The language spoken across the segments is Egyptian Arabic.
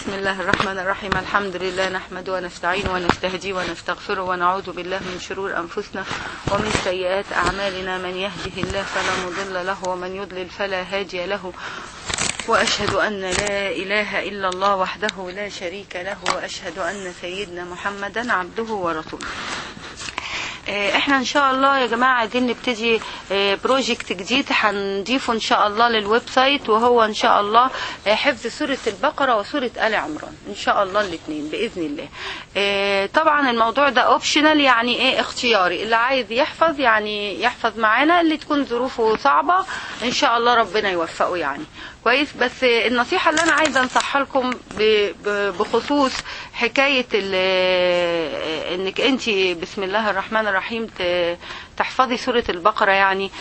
بسم الله الرحمن الرحيم الحمد لله نحمده ونستعين ونستهدي ونستغفره ونعوذ بالله من شرور أنفسنا ومن سيئات أعمالنا من يهده الله فلا مضل له ومن يضلل فلا هادي له وأشهد أن لا إله إلا الله وحده لا شريك له وأشهد أن سيدنا محمدا عبده ورسوله آه، احنا ان شاء الله يا جماعه عايزين نبتدي آه، بروجكت جديد هنضيفه ان شاء الله للويب سايت وهو ان شاء الله آه، حفظ سوره البقره وسوره ال عمران ان شاء الله الاثنين باذن الله آه، طبعا الموضوع ده اوبشنال يعني ايه اختياري اللي عايز يحفظ يعني يحفظ معانا اللي تكون ظروفه صعبه ان شاء الله ربنا يوفقه يعني كويس بس النصيحة اللي أنا عايزة أنصحها لكم ب- ب- بخصوص حكاية ال- إنك أنت بسم الله الرحمن الرحيم ت- تحفظي سورة البقرة يعني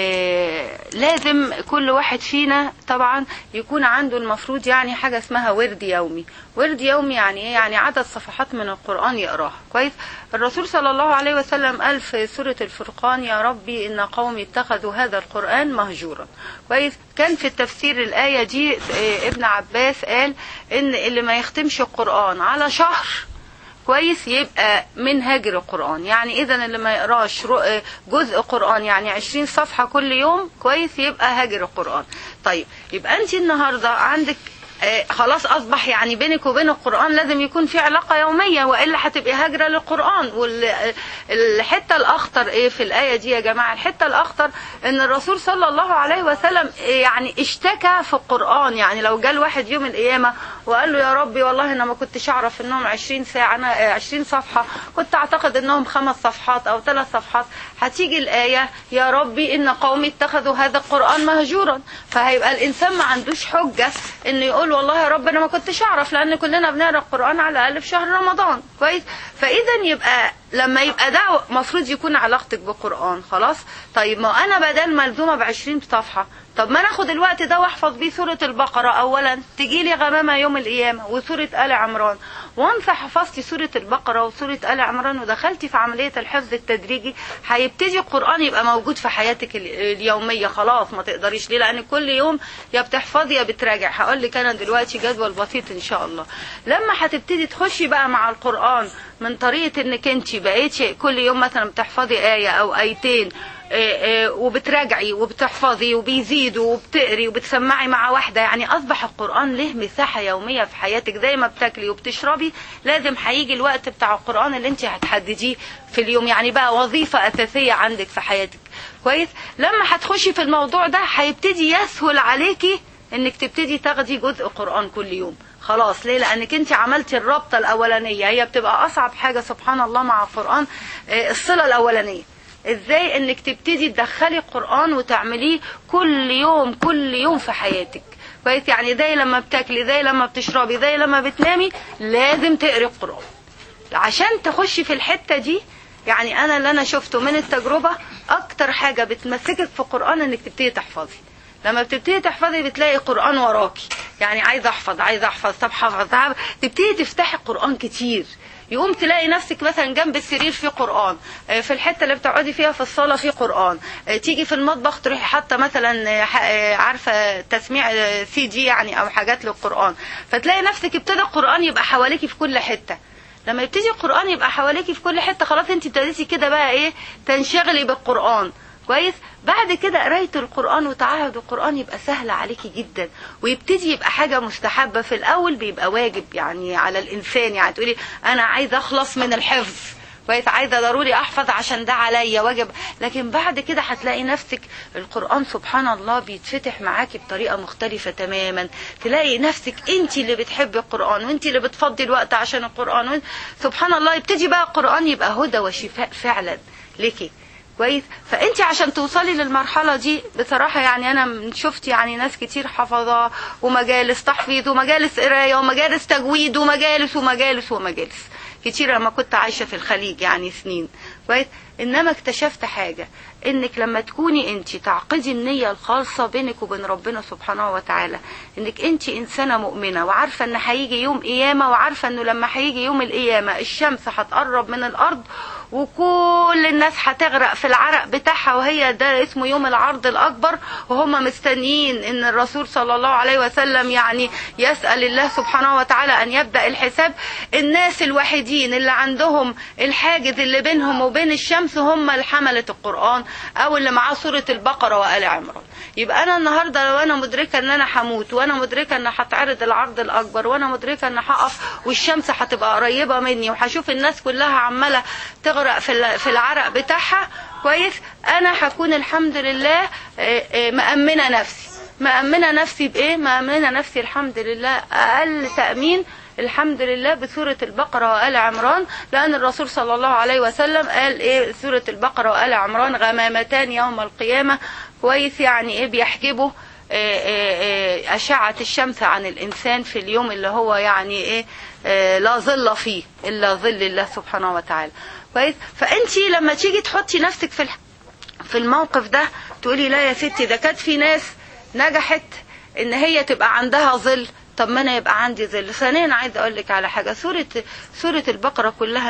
آه، لازم كل واحد فينا طبعا يكون عنده المفروض يعني حاجة اسمها ورد يومي ورد يومي يعني ايه يعني عدد صفحات من القرآن يقراها كويس الرسول صلى الله عليه وسلم قال في سورة الفرقان يا ربي إن قومي اتخذوا هذا القرآن مهجورا كويس كان في التفسير الآية دي آه، ابن عباس قال إن اللي ما يختمش القرآن على شهر كويس يبقى من هاجر القرآن يعني إذا اللي ما يقراش رو- جزء قرآن يعني 20 صفحة كل يوم كويس يبقى هاجر القرآن طيب يبقى أنت النهاردة عندك آه، خلاص أصبح يعني بينك وبين القرآن لازم يكون في علاقة يومية وإلا هتبقي هاجرة للقرآن والحتة الأخطر إيه في الآية دي يا جماعة الحتة الأخطر إن الرسول صلى الله عليه وسلم آه، يعني اشتكى في القرآن يعني لو جال واحد يوم القيامة وقال له يا ربي والله أنا ما كنتش أعرف إنهم 20 ساعة أنا آه، 20 صفحة كنت أعتقد إنهم خمس صفحات أو ثلاث صفحات هتيجي الآية يا ربي إن قومي اتخذوا هذا القرآن مهجورا فهيبقى الإنسان ما عندوش حجة إنه يقول والله يا رب أنا ما كنتش أعرف لأن كلنا بنقرأ القرآن على الأقل في شهر رمضان كويس فإذا يبقى لما يبقى ده مفروض يكون علاقتك بالقرآن خلاص طيب ما أنا بدل ملزومة ب 20 صفحة طب ما ناخد الوقت ده واحفظ بيه سورة البقرة أولا تجي لي غمامة يوم القيامة وسورة آل عمران وانت حفظتي سورة البقرة وسورة آل عمران ودخلتي في عملية الحفظ التدريجي هيبتدي القرآن يبقى موجود في حياتك ال- اليومية خلاص ما تقدريش ليه لأن كل يوم يا بتحفظي يا بتراجع هقول لك أنا دلوقتي جدول بسيط إن شاء الله لما هتبتدي تخشي بقى مع القرآن من طريقة إنك أنت بقيتي كل يوم مثلا بتحفظي آية أو آيتين آه، آه، وبتراجعي وبتحفظي وبيزيدوا وبتقري وبتسمعي مع واحدة يعني أصبح القرآن له مساحة يومية في حياتك زي ما بتاكلي وبتشربي لازم هيجي الوقت بتاع القرآن اللي انت هتحدديه في اليوم يعني بقى وظيفة أساسية عندك في حياتك كويس لما هتخشي في الموضوع ده هيبتدي يسهل عليكي انك تبتدي تاخدي جزء قرآن كل يوم خلاص ليه لانك انت عملتي الرابطة الاولانية هي بتبقى اصعب حاجة سبحان الله مع القرآن آه، الصلة الاولانية ازاي انك تبتدي تدخلي القرآن وتعمليه كل يوم كل يوم في حياتك كويس يعني زي لما بتاكلي زي لما بتشربي زي لما بتنامي لازم تقري القرآن عشان تخشي في الحتة دي يعني انا اللي انا شفته من التجربة اكتر حاجة بتمسكك في القرآن انك تبتدي تحفظي لما بتبتدي تحفظي بتلاقي قرآن وراكي يعني عايزه احفظ عايزه احفظ طب حفظ طب تبتدي تفتحي قرآن كتير يقوم تلاقي نفسك مثلا جنب السرير في قرآن آه، في الحتة اللي بتقعدي فيها في الصالة في قرآن آه، تيجي في المطبخ تروحي حاطة مثلا آه، ح- آه، عارفة تسميع آه، سي دي يعني أو حاجات للقرآن فتلاقي نفسك ابتدى القرآن يبقى حواليكي في كل حتة لما يبتدي القرآن يبقى حواليكي في كل حتة خلاص انت ابتديتي كده بقى ايه تنشغلي بالقرآن كويس بعد كده قرايه القران وتعهد القران يبقى سهل عليكي جدا ويبتدي يبقى حاجه مستحبه في الاول بيبقى واجب يعني على الانسان يعني تقولي انا عايزه اخلص من الحفظ كويس عايزه ضروري احفظ عشان ده عليا واجب لكن بعد كده هتلاقي نفسك القران سبحان الله بيتفتح معاكي بطريقه مختلفه تماما تلاقي نفسك انت اللي بتحبي القران وانت اللي بتفضي الوقت عشان القران وانت سبحان الله يبتدي بقى القران يبقى هدى وشفاء فعلا ليكي كويس فانت عشان توصلي للمرحله دي بصراحه يعني انا شفت يعني ناس كتير حفظه ومجالس تحفيظ ومجالس قرايه ومجالس تجويد ومجالس ومجالس ومجالس كتير لما كنت عايشه في الخليج يعني سنين كويس انما اكتشفت حاجه انك لما تكوني انت تعقدي النيه الخالصه بينك وبين ربنا سبحانه وتعالى انك انت انسانه مؤمنه وعارفه ان هيجي يوم قيامه وعارفه انه لما هيجي يوم القيامه الشمس هتقرب من الارض وكل الناس هتغرق في العرق بتاعها وهي ده اسمه يوم العرض الأكبر وهم مستنيين إن الرسول صلى الله عليه وسلم يعني يسأل الله سبحانه وتعالى أن يبدأ الحساب الناس الوحيدين اللي عندهم الحاجز اللي بينهم وبين الشمس هم حملة القرآن أو اللي معاه سورة البقرة وآل عمران يبقى أنا النهاردة لو أنا مدركة إن أنا هموت وأنا مدركة إن هتعرض العرض الأكبر وأنا مدركة إن هقف والشمس هتبقى قريبة مني وهشوف الناس كلها عمالة تغرق في ال- في العرق بتاعها كويس أنا هكون الحمد لله آه، آه، مأمنة نفسي مأمنة نفسي بإيه؟ مأمنة نفسي الحمد لله أقل تأمين الحمد لله بسورة البقرة وآل عمران لأن الرسول صلى الله عليه وسلم قال إيه سورة البقرة وآل عمران غمامتان يوم القيامة كويس يعني إيه بيحجبوا آه، آه، آه، أشعة الشمس عن الإنسان في اليوم اللي هو يعني إيه آه، لا ظل فيه إلا ظل الله سبحانه وتعالى كويس فأنت لما تيجي تحطي نفسك في الح- في الموقف ده تقولي لا يا ستي ده كانت في ناس نجحت ان هي تبقى عندها ظل طب ما انا يبقى عندي ظل ثانيا عايزه اقول لك على حاجه سوره سوره البقره كلها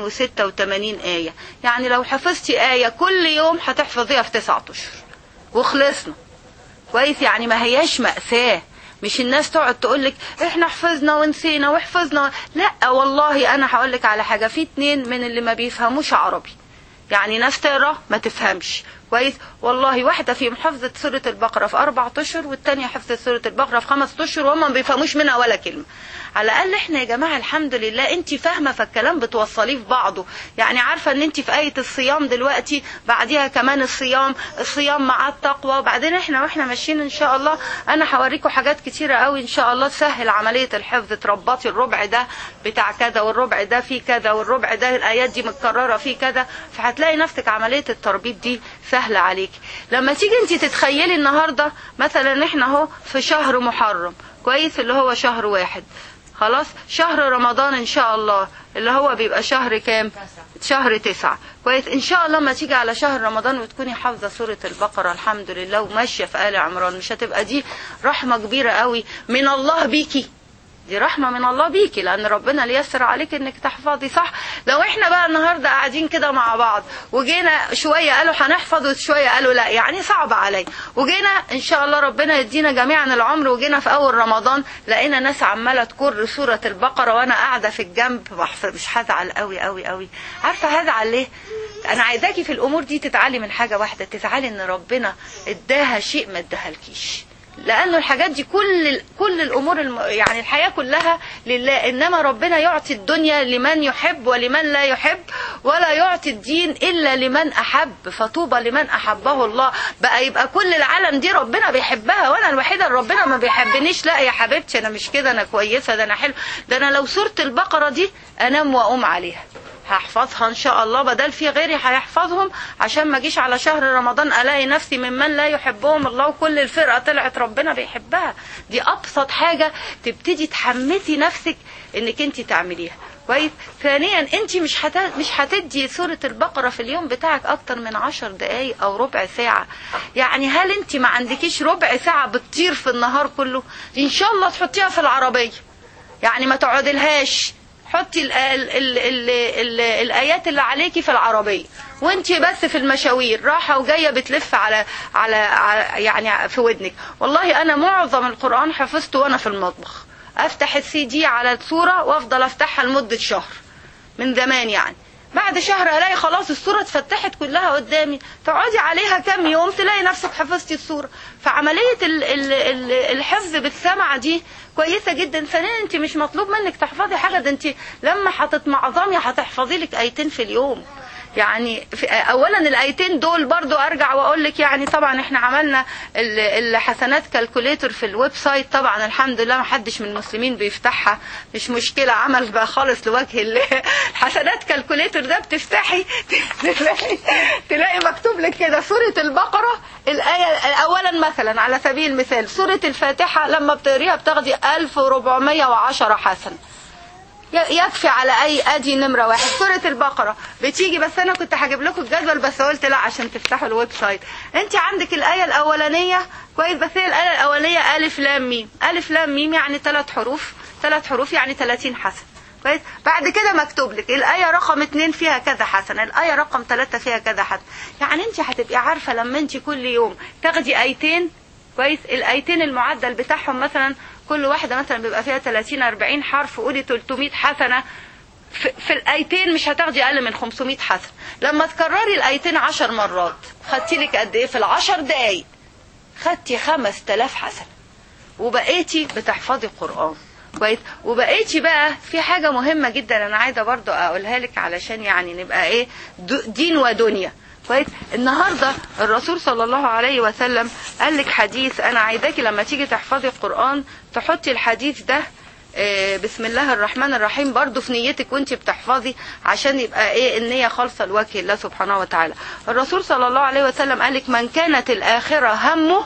286 ايه يعني لو حفظتي ايه كل يوم هتحفظيها في تسعة اشهر وخلصنا كويس يعني ما هياش مأساة مش الناس تقعد تقول لك احنا حفظنا ونسينا وحفظنا لا والله انا هقول لك على حاجه في اتنين من اللي ما بيفهموش عربي يعني ناس تقرا ما تفهمش كويس والله واحده في حفظت سوره البقره في اربع اشهر والتانيه حفظت سوره البقره في خمس اشهر وهم ما بيفهموش منها ولا كلمه على الاقل احنا يا جماعه الحمد لله انت فاهمه فالكلام بتوصليه في بعضه يعني عارفه ان انت في ايه الصيام دلوقتي بعديها كمان الصيام الصيام مع التقوى وبعدين احنا واحنا ماشيين ان شاء الله انا هوريكم حاجات كتيره قوي ان شاء الله تسهل عمليه الحفظ تربطي الربع ده بتاع كذا والربع ده فيه كذا والربع ده الايات دي متكرره فيه كذا فهتلاقي نفسك عمليه التربيط دي سهله عليك لما تيجي انت تتخيلي النهارده مثلا احنا اهو في شهر محرم كويس اللي هو شهر واحد خلاص شهر رمضان ان شاء الله اللي هو بيبقى شهر كام شهر تسعة كويس ان شاء الله ما تيجي على شهر رمضان وتكوني حافظة سورة البقرة الحمد لله وماشية في آل عمران مش هتبقى دي رحمة كبيرة قوي من الله بيكي دي رحمة من الله بيكي لأن ربنا ليسر عليك إنك تحفظي صح لو إحنا بقى النهاردة قاعدين كده مع بعض وجينا شوية قالوا هنحفظ وشوية قالوا لا يعني صعب علي وجينا إن شاء الله ربنا يدينا جميعا العمر وجينا في أول رمضان لقينا ناس عمالة تكر سورة البقرة وأنا قاعدة في الجنب بحفظ مش هزعل قوي قوي قوي عارفة هزعل ليه؟ أنا عايزاكي في الأمور دي تتعلي من حاجة واحدة تزعلي إن ربنا إداها شيء ما إداهالكيش لانه الحاجات دي كل كل الامور الم... يعني الحياه كلها لله انما ربنا يعطي الدنيا لمن يحب ولمن لا يحب ولا يعطي الدين الا لمن احب فطوبى لمن احبه الله بقى يبقى كل العالم دي ربنا بيحبها وانا الوحيده اللي ربنا ما بيحبنيش لا يا حبيبتي انا مش كده انا كويسه ده انا حلو ده انا لو سوره البقره دي انام واقوم عليها هحفظها ان شاء الله بدل في غيري هيحفظهم عشان ما اجيش على شهر رمضان الاقي نفسي ممن لا يحبهم الله وكل الفرقه طلعت ربنا بيحبها دي ابسط حاجه تبتدي تحمسي نفسك انك انت تعمليها كويس ثانيا انت مش هت... مش هتدي سوره البقره في اليوم بتاعك اكتر من عشر دقايق او ربع ساعه يعني هل انت ما عندكيش ربع ساعه بتطير في النهار كله ان شاء الله تحطيها في العربيه يعني ما تقعدلهاش حطي ال ال ال ال ال الايات اللي عليكي في العربيه وانت بس في المشاوير راحه وجايه بتلف على على على- يعني في ودنك والله انا معظم القران حفظته وانا في المطبخ افتح السي دي على الصوره وافضل افتحها لمده شهر من زمان يعني بعد شهر الاقي خلاص الصوره اتفتحت كلها قدامي تقعدي عليها كام يوم تلاقي نفسك حفظتي الصوره فعمليه ال ال ال الحفظ بالسمع دي كويسه جدا ثانيا انت مش مطلوب منك تحفظي حاجه ده انت لما هتتمعظمي هتحفظي لك ايتين في اليوم يعني في اولا الايتين دول برضو ارجع واقول لك يعني طبعا احنا عملنا ال- الحسنات كالكوليتر في الويب سايت طبعا الحمد لله ما حدش من المسلمين بيفتحها مش مشكله عمل بقى خالص لوجه الله الحسنات كالكوليتر ده بتفتحي تلاقي تلاقي مكتوب لك كده سوره البقره الايه اولا مثلا على سبيل المثال سوره الفاتحه لما بتقريها بتاخدي 1410 حسنه يكفي على اي ادي نمره واحد سوره البقره بتيجي بس انا كنت هجيب لكم الجدول بس قلت لا عشان تفتحوا الويب سايت انت عندك الايه الاولانيه كويس بس هي الايه الاولانيه الف لام ميم الف لام ميم يعني ثلاث حروف ثلاث حروف يعني 30 حسن كويس بعد كده مكتوب لك الآية رقم اتنين فيها كذا حسنة الآية رقم ثلاثة فيها كذا حسنة يعني انت هتبقي عارفة لما انت كل يوم تاخدي آيتين كويس الآيتين المعدل بتاعهم مثلا كل واحدة مثلا بيبقى فيها 30 40 حرف قولي 300 حسنة في, في الآيتين مش هتاخدي أقل من 500 حسنة لما تكرري الآيتين 10 مرات خدتي لك قد إيه في العشر دقايق خدتي 5000 حسنة وبقيتي بتحفظي قرآن كويس وبقيتي بقى في حاجة مهمة جدا أنا عايزة برضو أقولها لك علشان يعني نبقى إيه دين ودنيا كويس النهارده الرسول صلى الله عليه وسلم قال لك حديث انا عايزاكي لما تيجي تحفظي القران تحطي الحديث ده بسم الله الرحمن الرحيم برضو في نيتك وانت بتحفظي عشان يبقى ايه النية خالصة لوجه الله سبحانه وتعالى الرسول صلى الله عليه وسلم قال لك من كانت الآخرة همه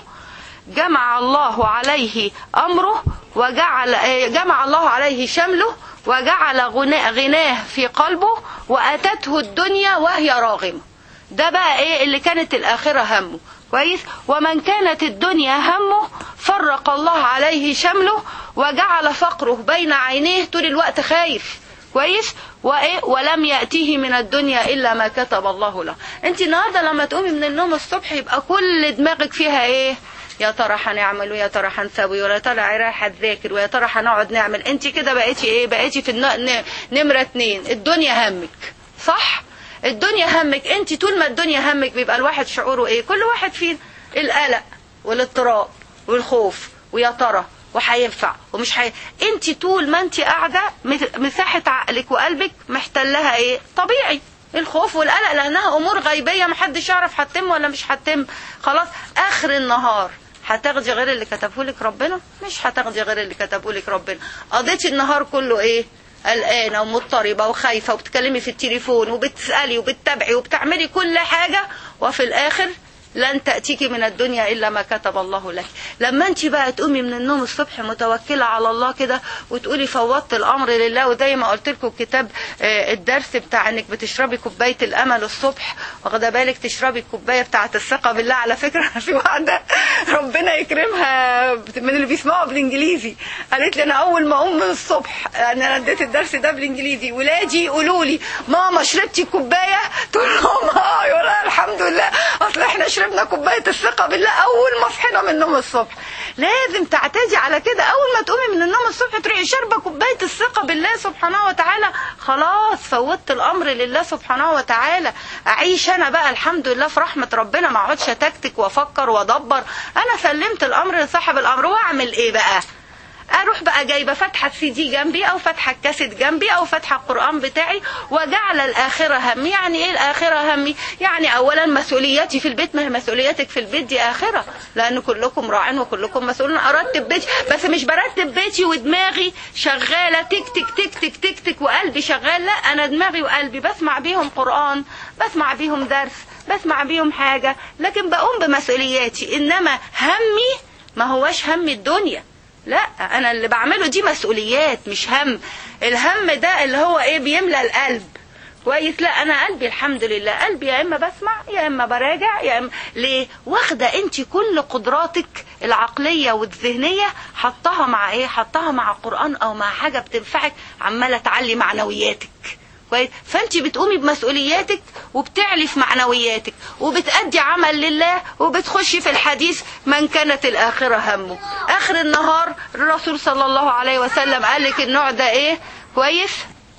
جمع الله عليه أمره وجعل جمع الله عليه شمله وجعل غناه في قلبه وأتته الدنيا وهي راغمة ده بقى ايه اللي كانت الآخرة همه كويس ومن كانت الدنيا همه فرق الله عليه شمله وجعل فقره بين عينيه طول الوقت خايف كويس وايه ولم ياتيه من الدنيا الا ما كتب الله له انت النهارده لما تقومي من النوم الصبح يبقى كل دماغك فيها ايه يا ترى هنعمل ويا ترى هنسوي ويا ترى رايحه تذاكر ويا ترى هنقعد نعمل انت كده بقيتي ايه بقيتي في نمره اتنين الدنيا همك صح الدنيا همك انت طول ما الدنيا همك بيبقى الواحد شعوره ايه كل واحد فينا القلق والاضطراب والخوف ويا ترى وهينفع ومش هي انت طول ما انت قاعده مساحه عقلك وقلبك محتلها ايه طبيعي الخوف والقلق لانها امور غيبيه محدش يعرف هتتم ولا مش هتتم خلاص اخر النهار هتاخدي غير اللي كتبه لك ربنا مش هتاخدي غير اللي كتبه لك ربنا قضيتي النهار كله ايه قلقانه ومضطربه وخايفه وبتكلمي في التليفون وبتسالي وبتتابعي وبتعملي كل حاجه وفي الاخر لن تأتيك من الدنيا إلا ما كتب الله لك لما أنت بقى تقومي من النوم الصبح متوكلة على الله كده وتقولي فوضت الأمر لله وزي ما قلت لكم كتاب الدرس بتاع أنك بتشربي كوباية الأمل الصبح واخده بالك تشربي الكوباية بتاعة الثقة بالله على فكرة في واحدة ربنا يكرمها من اللي بيسمعوا بالإنجليزي قالت لي أنا أول ما أقوم من الصبح أنا اديت الدرس ده بالإنجليزي ولادي يقولوا لي ماما شربتي الكوباية تقول لهم اه يقول الحمد لله أصل احنا شربنا كوبايه الثقه بالله اول ما صحينا من النوم الصبح لازم تعتادي على كده اول ما تقومي من النوم الصبح تروحي شاربه كوبايه الثقه بالله سبحانه وتعالى خلاص فوتت الامر لله سبحانه وتعالى اعيش انا بقى الحمد لله في رحمه ربنا ما اقعدش اتكتك وافكر وادبر انا سلمت الامر لصاحب الامر واعمل ايه بقى اروح بقى جايبه فاتحه السي دي جنبي او فاتحه الكاسيت جنبي او فاتحه القران بتاعي وجعل الاخره همي يعني ايه الاخره همي يعني اولا مسؤولياتي في البيت ما هي مسؤولياتك في البيت دي اخره لان كلكم راع وكلكم مسؤولون ارتب بيتي بس مش برتب بيتي ودماغي شغاله تك تك تك تك تك تك وقلبي شغال لا انا دماغي وقلبي بسمع بيهم قران بسمع بيهم درس بسمع بيهم حاجه لكن بقوم بمسؤولياتي انما همي ما هواش هم الدنيا لا انا اللي بعمله دي مسؤوليات مش هم الهم ده اللي هو ايه بيملى القلب كويس لا انا قلبي الحمد لله قلبي يا اما بسمع يا اما براجع يا اما ليه واخده انت كل قدراتك العقليه والذهنيه حطها مع ايه حطها مع القران او مع حاجه بتنفعك عماله تعلي معنوياتك كويس فانت بتقومي بمسؤولياتك وبتعلي في معنوياتك وبتأدي عمل لله وبتخشي في الحديث من كانت الآخرة همه آخر النهار الرسول صلى الله عليه وسلم قال لك النوع ده ايه كويس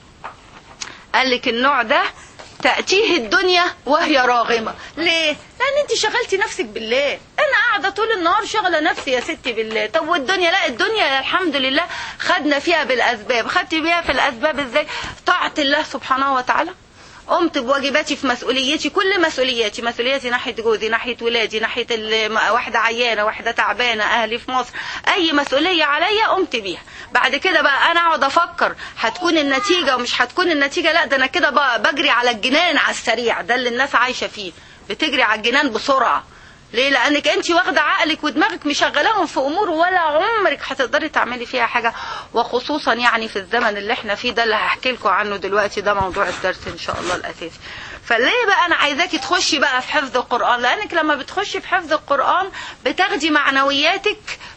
قال لك النوع ده تأتيه الدنيا وهي راغمة ليه؟ لأن أنت شغلتي نفسك بالله أنا قاعدة طول النهار شغلة نفسي يا ستي بالله طب والدنيا لا الدنيا الحمد لله خدنا فيها بالأسباب خدتي بيها في الأسباب إزاي؟ طاعة الله سبحانه وتعالى قمت بواجباتي في مسؤوليتي كل مسؤولياتي مسؤولياتي ناحيه جوزي ناحيه ولادي ناحيه واحده عيانه واحده تعبانه اهلي في مصر اي مسؤوليه عليا قمت بيها بعد كده بقى انا اقعد افكر هتكون النتيجه ومش هتكون النتيجه لا ده انا كده بقى بجري على الجنان على السريع ده اللي الناس عايشه فيه بتجري على الجنان بسرعه ليه لانك انت واخده عقلك ودماغك مشغلاهم في امور ولا عمرك هتقدري تعملي فيها حاجه وخصوصا يعني في الزمن اللي احنا فيه ده اللي هحكي لكم عنه دلوقتي ده موضوع الدرس ان شاء الله الاساسي فليه بقى انا عايزاكي تخشي بقى في حفظ القران لانك لما بتخشي في حفظ القران بتاخدي معنوياتك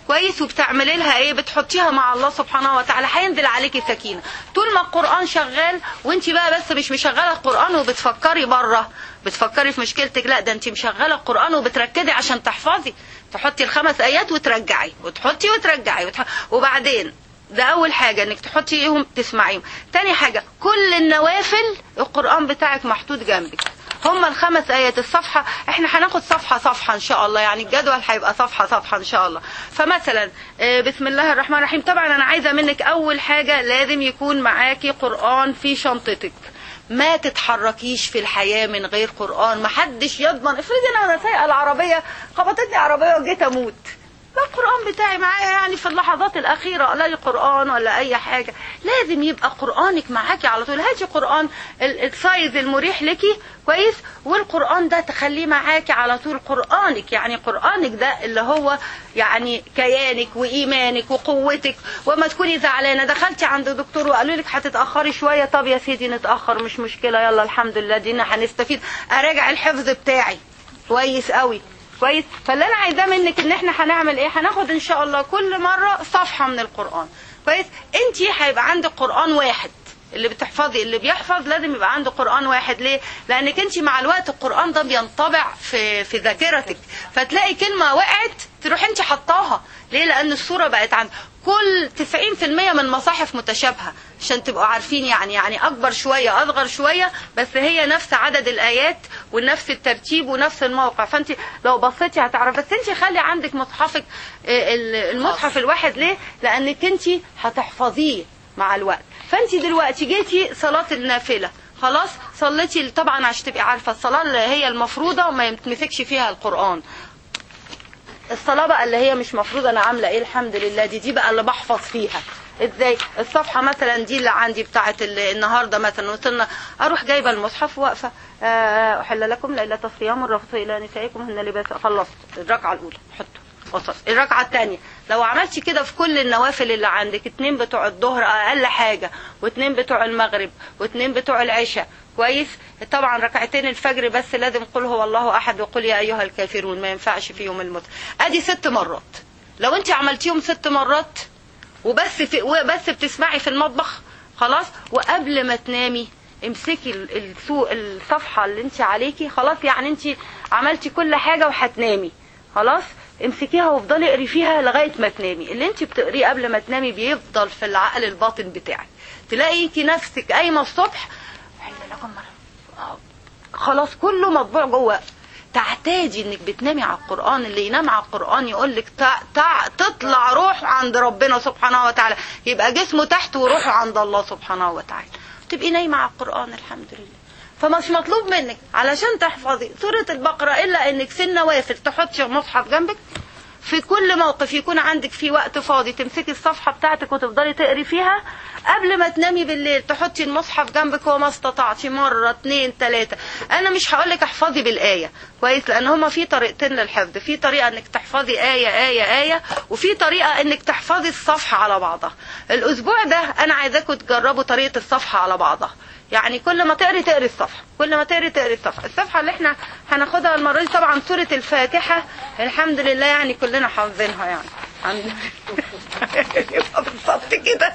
كويس وبتعملي لها ايه بتحطيها مع الله سبحانه وتعالى هينزل عليكي سكينه طول ما القران شغال وانت بقى بس مش مشغله القران وبتفكري بره بتفكري في مشكلتك لا ده انت مشغله القران وبتركزي عشان تحفظي تحطي الخمس ايات وترجعي وتحطي وترجعي وتح... وبعدين ده اول حاجه انك تحطيهم تسمعيهم تاني حاجه كل النوافل القران بتاعك محطوط جنبك هما الخمس ايات الصفحه احنا هناخد صفحه صفحه ان شاء الله يعني الجدول هيبقى صفحه صفحه ان شاء الله فمثلا آه، بسم الله الرحمن الرحيم طبعا انا عايزه منك اول حاجه لازم يكون معاكي قران في شنطتك ما تتحركيش في الحياه من غير قران محدش يضمن افرضي انا وانا سايقه العربيه خبطتني عربيه وجيت اموت ما القرآن بتاعي معايا يعني في اللحظات الأخيرة ألاقي قرآن ولا أي حاجة لازم يبقى قرآنك معاكي على طول هاتي قرآن ال- السايز المريح لكي كويس والقرآن ده تخليه معاكي على طول قرآنك يعني قرآنك ده اللي هو يعني كيانك وإيمانك وقوتك وما تكوني زعلانة دخلتي عند دكتور وقالوا لك هتتأخري شوية طب يا سيدي نتأخر مش مشكلة يلا الحمد لله دينا هنستفيد أراجع الحفظ بتاعي كويس قوي كويس فاللي انا عايزاه منك ان احنا هنعمل ايه هناخد ان شاء الله كل مره صفحه من القران كويس انت هيبقى عندك قران واحد اللي بتحفظي اللي بيحفظ لازم يبقى عنده قران واحد ليه لانك انت مع الوقت القران ده بينطبع في في ذاكرتك فتلاقي كلمه وقعت تروح انت حطاها ليه لان الصوره بقت عند كل 90% من المصاحف متشابهه عشان تبقوا عارفين يعني يعني اكبر شويه اصغر شويه بس هي نفس عدد الايات ونفس الترتيب ونفس الموقع فانت لو بصيتي هتعرف بس انت خلي عندك مصحفك آه، ال- المصحف الواحد ليه لانك انت هتحفظيه مع الوقت فانت دلوقتي جيتي صلاه النافله خلاص صليتي طبعا عشان تبقي عارفه الصلاه اللي هي المفروضه وما يتمسكش فيها القران الصلاة بقى اللي هي مش مفروض انا عاملة ايه الحمد لله دي دي بقى اللي بحفظ فيها ازاي الصفحة مثلا دي اللي عندي بتاعت ال- النهاردة مثلا وصلنا اروح جايبة المصحف واقفة آه، احل لكم ليلة الصيام الرفث الى نسائكم هن لباس خلصت الركعة الاولى حطه وصل الركعة الثانية لو عملتي كده في كل النوافل اللي عندك اتنين بتوع الظهر اقل حاجة واتنين بتوع المغرب واتنين بتوع العشاء كويس طبعا ركعتين الفجر بس لازم قل هو الله احد وقل يا ايها الكافرون ما ينفعش فيهم الموت ادي ست مرات لو انت عملتيهم ست مرات وبس في وبس بتسمعي في المطبخ خلاص وقبل ما تنامي امسكي ال- السوق الصفحه اللي انت عليكي خلاص يعني انت عملتي كل حاجه وهتنامي خلاص امسكيها وافضلي اقري فيها لغايه ما تنامي اللي انت بتقريه قبل ما تنامي بيفضل في العقل الباطن بتاعك تلاقي انت نفسك قايمه الصبح حل لكم مرة. آه، خلاص كله مطبوع جوه تعتادي انك بتنامي على القران اللي ينام على القران يقول لك تع... تع... تطلع روحه عند ربنا سبحانه وتعالى يبقى جسمه تحت وروحه عند الله سبحانه وتعالى تبقي نايمه على القران الحمد لله فمش مطلوب منك علشان تحفظي سوره البقره الا انك في النوافل تحطي مصحف جنبك في كل موقف يكون عندك فيه وقت فاضي تمسكي الصفحة بتاعتك وتفضلي تقري فيها قبل ما تنامي بالليل تحطي المصحف جنبك وما استطعتي مرة اتنين تلاتة انا مش هقولك احفظي بالآية كويس لان هما في طريقتين للحفظ في طريقة انك تحفظي آية آية آية وفي طريقة انك تحفظي الصفحة على بعضها الاسبوع ده انا عايزاكم تجربوا طريقة الصفحة على بعضها يعني كل ما تقري تقري الصفحة كل ما تقري تقري الصفحة الصفحة اللي احنا هناخدها المرة دي طبعا سورة الفاتحة الحمد لله يعني كلنا حافظينها يعني الحمد لله يبقى بالظبط كده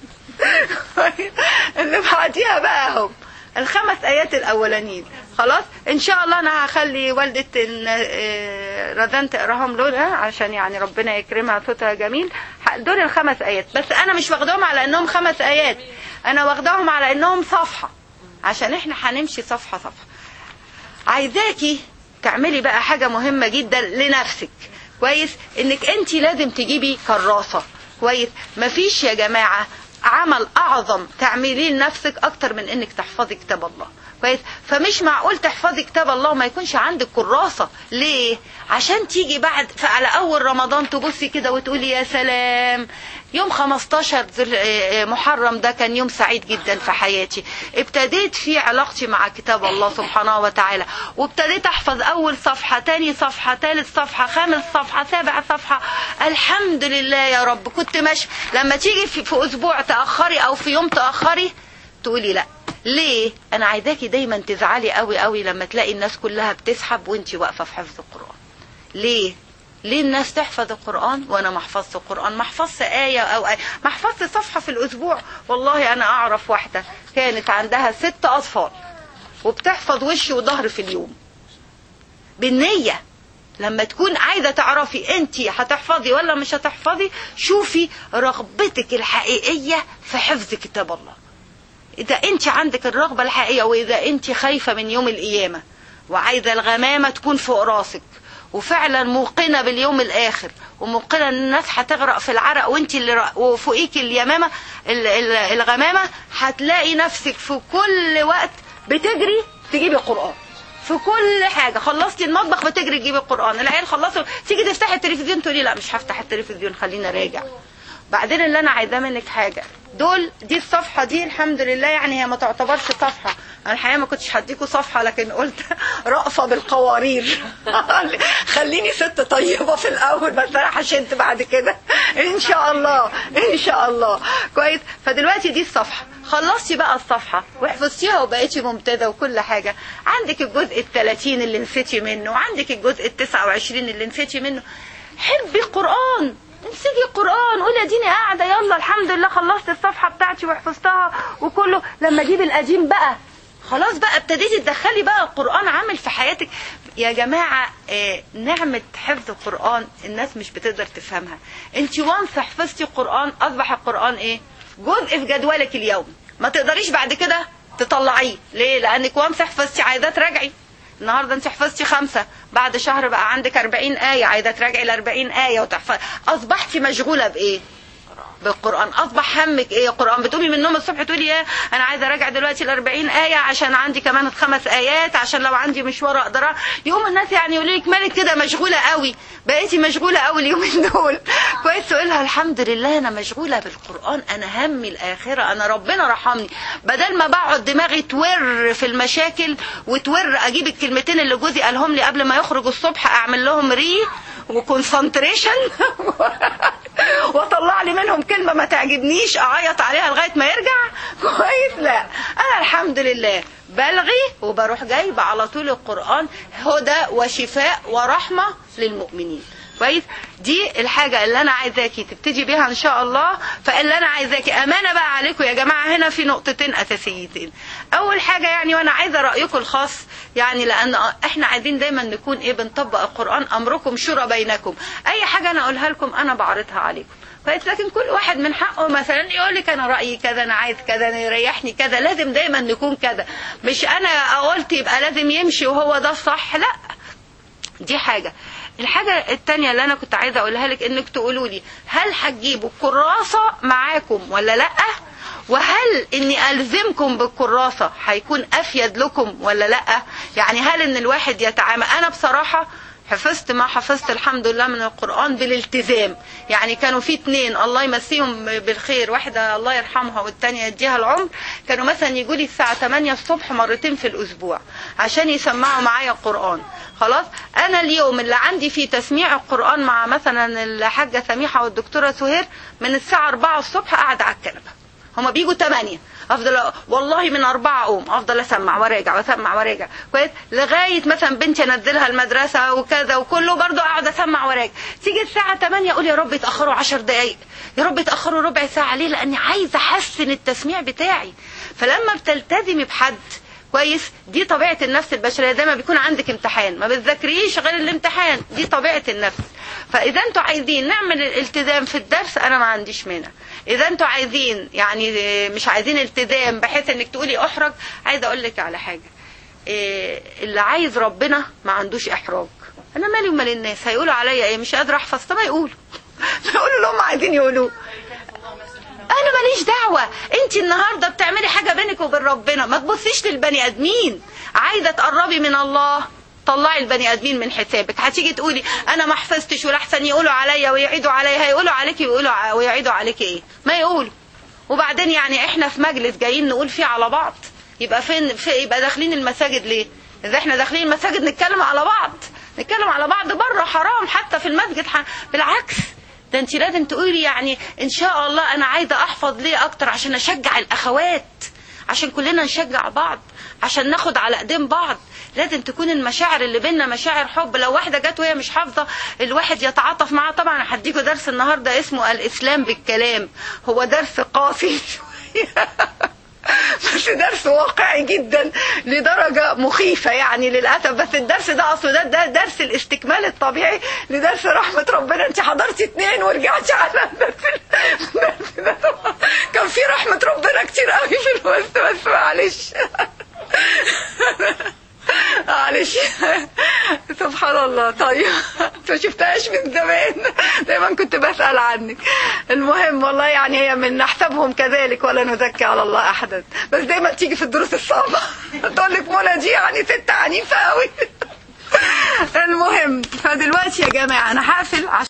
اللي بعديها بقى اهو الخمس ايات الاولانيين خلاص ان شاء الله انا هخلي والدة إن- آه، رزان تقراهم لها عشان يعني ربنا يكرمها صوتها جميل ه- دول الخمس ايات بس انا مش واخداهم على انهم خمس ايات انا واخداهم على انهم صفحة عشان احنا هنمشي صفحة صفحة عايزاكي تعملي بقى حاجة مهمة جدا لنفسك كويس انك انت لازم تجيبي كراسة كويس مفيش يا جماعة عمل اعظم تعمليه لنفسك اكتر من انك تحفظي كتاب الله كويس فمش معقول تحفظي كتاب الله وما يكونش عندك كراسة ليه عشان تيجي بعد على اول رمضان تبصي كده وتقولي يا سلام يوم 15 ذل- آه، آه، محرم ده كان يوم سعيد جدا في حياتي ابتديت فيه علاقتي مع كتاب الله سبحانه وتعالى وابتديت احفظ اول صفحة تاني صفحة تالت صفحة خامس صفحة سابع صفحة الحمد لله يا رب كنت ماشي لما تيجي في, في اسبوع تأخري او في يوم تأخري تقولي لا ليه انا عايزاكي دايما تزعلي قوي قوي لما تلاقي الناس كلها بتسحب وانتي واقفة في حفظ القرآن ليه ليه الناس تحفظ القرآن وانا ما حفظت القرآن ما حفظت آية او آية ما حفظت صفحة في الاسبوع والله انا اعرف واحدة كانت عندها ست اطفال وبتحفظ وش وظهر في اليوم بالنية لما تكون عايزة تعرفي انت هتحفظي ولا مش هتحفظي شوفي رغبتك الحقيقية في حفظ كتاب الله اذا انت عندك الرغبة الحقيقية واذا انت خايفة من يوم القيامة وعايزة الغمامة تكون فوق راسك وفعلا موقنة باليوم الآخر وموقنة ان الناس هتغرق في العرق وانت اللي وفوقيك اليمامة الغمامة هتلاقي نفسك في كل وقت بتجري تجيبي قرآن في كل حاجة خلصتي المطبخ بتجري تجيبي القرآن العيال خلصوا تيجي تفتحي التلفزيون تقولي لا مش هفتح التلفزيون خلينا راجع بعدين اللي انا عايزاه منك حاجة دول دي الصفحة دي الحمد لله يعني هي ما تعتبرش صفحة انا الحقيقة ما كنتش هديكوا صفحة لكن قلت رأفة بالقوارير خليني ست طيبة في الاول بس انا هشد بعد كده ان شاء الله ان شاء الله كويس فدلوقتي دي الصفحة خلصتي بقى الصفحة وحفظتيها وبقيتي ممتازة وكل حاجة عندك الجزء الثلاثين اللي نسيتي منه وعندك الجزء التسعة وعشرين اللي نسيتي منه حبي القرآن امسكي القرآن قولي اديني قاعدة يلا الحمد لله خلصت الصفحة بتاعتي وحفظتها وكله لما اجيب القديم بقى خلاص بقى ابتديتي تدخلي بقى القرآن عامل في حياتك يا جماعة آه نعمة حفظ القرآن الناس مش بتقدر تفهمها انت وانس حفظتي القرآن اصبح القرآن ايه جزء في جدولك اليومي ما تقدريش بعد كده تطلعيه ليه لانك وانس حفظتي عايزة تراجعي النهارده انت حفظتي خمسة بعد شهر بقى عندك 40 آية عايزة تراجعي ال 40 آية وتحفظ أصبحتي مشغولة بإيه؟ بالقرآن أصبح همك إيه القرآن بتقومي من النوم الصبح تقولي إيه أنا عايزة أراجع دلوقتي ال 40 آية عشان عندي كمان خمس آيات عشان لو عندي مشوار أقدر يقوم الناس يعني يقولوا لك مالك كده مشغولة قوي بقيتي مشغولة قوي اليومين دول كويس تقول لها الحمد لله أنا مشغولة بالقرآن أنا همي الآخرة أنا ربنا رحمني بدل ما بقعد دماغي تور في المشاكل وتور أجيب الكلمتين اللي جوزي قالهم لي قبل ما يخرج الصبح أعمل لهم ري وكونسنتريشن واطلع لي منهم كلمه ما تعجبنيش اعيط عليها لغايه ما يرجع كويس لا انا الحمد لله بلغي وبروح جايبه على طول القران هدى وشفاء ورحمه للمؤمنين كويس دي الحاجة اللي أنا عايزاكي تبتدي بيها إن شاء الله فاللي أنا عايزاكي أمانة بقى عليكم يا جماعة هنا في نقطتين أساسيتين أول حاجة يعني وأنا عايزة رأيكم الخاص يعني لأن إحنا عايزين دايما نكون إيه بنطبق القرآن أمركم شورى بينكم أي حاجة أنا أقولها لكم أنا بعرضها عليكم كويس لكن كل واحد من حقه مثلا يقول لك انا رايي كذا انا عايز كذا انا يريحني كذا لازم دايما نكون كذا مش انا قلت يبقى لازم يمشي وهو ده الصح لا دي حاجه الحاجة التانية اللي أنا كنت عايزة أقولها لك إنك تقولوا لي هل هتجيبوا كراسة معاكم ولا لأ؟ وهل إني ألزمكم بالكراسة هيكون أفيد لكم ولا لأ؟ يعني هل إن الواحد يتعامل أنا بصراحة حفظت ما حفظت الحمد لله من القرآن بالالتزام يعني كانوا في اتنين الله يمسيهم بالخير واحدة الله يرحمها والتانية يديها العمر كانوا مثلا يجوا لي الساعة 8 الصبح مرتين في الأسبوع عشان يسمعوا معايا القرآن خلاص أنا اليوم اللي عندي فيه تسميع القرآن مع مثلا الحاجة سميحة والدكتورة سهير من الساعة 4 الصبح قاعدة على الكنبة هما بيجوا 8 افضل والله من أربعة اقوم افضل اسمع وراجع واسمع وراجع كويس لغايه مثلا بنتي انزلها المدرسه وكذا وكله برضه اقعد اسمع وراجع تيجي الساعه 8 اقول يا رب يتاخروا 10 دقائق يا رب يتاخروا ربع ساعه ليه لاني عايزه احسن التسميع بتاعي فلما بتلتزمي بحد كويس دي طبيعه النفس البشريه زي ما بيكون عندك امتحان ما بتذاكريش غير الامتحان دي طبيعه النفس فاذا انتوا عايزين نعمل الالتزام في الدرس انا ما عنديش مانع اذا انتوا عايزين يعني مش عايزين التزام بحيث انك تقولي احرج عايزه اقول لك على حاجه إيه اللي عايز ربنا ما عندوش احراج انا مالي ومال الناس هيقولوا عليا ايه مش قادره احفظ طب يقولوا يقولوا اللي هم عايزين يقولوه انا ماليش دعوه انت النهارده بتعملي حاجه بينك وبين ربنا ما تبصيش للبني ادمين عايزه تقربي من الله طلعي البني ادمين من حسابك هتيجي تقولي انا ما حفظتش ولاحسن يقولوا عليا ويعيدوا عليا هيقولوا عليكي ويقولوا ويعيدوا عليكي ايه ما يقولوا وبعدين يعني احنا في مجلس جايين نقول فيه على بعض يبقى فين في يبقى داخلين المساجد ليه اذا احنا داخلين المساجد نتكلم على بعض نتكلم على بعض بره حرام حتى في المسجد ح... بالعكس ده انت لازم تقولي يعني ان شاء الله انا عايزه احفظ ليه اكتر عشان اشجع الاخوات عشان كلنا نشجع بعض عشان ناخد على ايدين بعض لازم تكون المشاعر اللي بينا مشاعر حب لو واحده جت وهي مش حافظه الواحد يتعاطف معاها طبعا انا هديكوا درس النهارده اسمه الاسلام بالكلام هو درس قاسي شويه بس درس واقعي جدا لدرجة مخيفة يعني للأسف بس الدرس ده أصله ده, ده درس الاستكمال الطبيعي لدرس رحمة ربنا أنت حضرتي اتنين ورجعتي على الدرس الدرس ده طبعا كان في رحمة ربنا كتير قوي في الوسط بس معلش معلش سبحان الله طيب ما شفتهاش من زمان دايما كنت بسأل عنك المهم والله يعني هي من نحسبهم كذلك ولا نزكي على الله أحدا بس دايما تيجي في الدروس الصعبة تقول لك منى دي يعني ست عنيفة قوي المهم فدلوقتي يا جماعة أنا هقفل